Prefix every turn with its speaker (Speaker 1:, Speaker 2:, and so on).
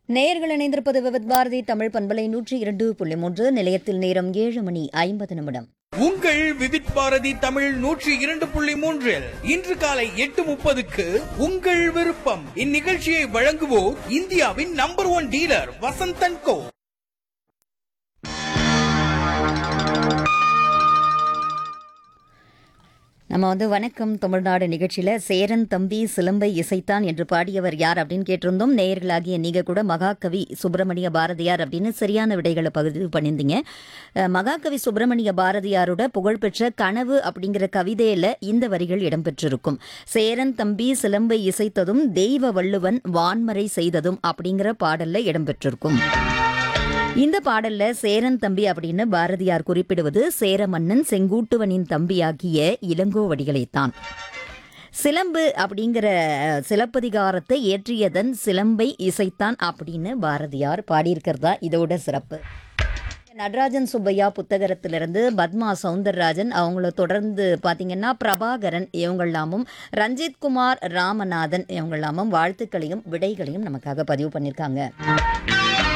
Speaker 1: நேயர்கள் இணைந்திருப்பது விவித் பாரதி தமிழ் பண்பலை நூற்றி இரண்டு புள்ளி மூன்று நிலையத்தில் நேரம் ஏழு மணி ஐம்பது நிமிடம்
Speaker 2: உங்கள் விவித் பாரதி தமிழ் நூற்றி இரண்டு புள்ளி மூன்றில் இன்று காலை எட்டு முப்பதுக்கு உங்கள் விருப்பம் இந்நிகழ்ச்சியை வழங்குவோர் இந்தியாவின் number one dealer Vasanthan co
Speaker 1: நம்ம வந்து வணக்கம் தமிழ்நாடு நிகழ்ச்சியில சேரன் தம்பி சிலம்பை இசைத்தான் என்று பாடியவர் யார் அப்படின்னு கேட்டிருந்தோம் நேயர்களாகிய நீங்க கூட மகாகவி சுப்பிரமணிய பாரதியார் அப்படின்னு சரியான விடைகளை பதிவு பண்ணியிருந்தீங்க அஹ், மகாகவி சுப்பிரமணிய பாரதியாரோட புகழ்பெற்ற கனவு அப்படிங்கிற கவிதையில இந்த வரிகள் இடம்பெற்றிருக்கும் சேரன் தம்பி சிலம்பை இசைத்ததும் தெய்வ வள்ளுவன் வான்மறை செய்ததும் அப்படிங்கிற பாடல்ல இடம்பெற்றிருக்கும் இந்த பாடல்ல சேரன் தம்பி அப்படின்னு பாரதியார் குறிப்பிடுவது சேர மன்னன் செங்கூட்டுவனின் தம்பியாகிய இளங்கோவடிகளைத்தான் சிலம்பு அப்படிங்கிற சிலப்பதிகாரத்தை இயற்றியதன் சிலம்பை இசைத்தான் அப்படின்னு பாரதியார் பாடியிருக்கிறதா இதோட சிறப்பு நடராஜன் சுப்பையா புத்தகத்திலிருந்து பத்மா சவுந்தரராஜன் அவங்கள தொடர்ந்து பார்த்தீங்கன்னா பிரபாகரன் இவங்கெல்லாமும் ரஞ்சித் குமார் ராமநாதன் இவங்கெல்லாமும் வாழ்த்துக்களையும் விடைகளையும் நமக்காக பதிவு பண்ணியிருக்காங்க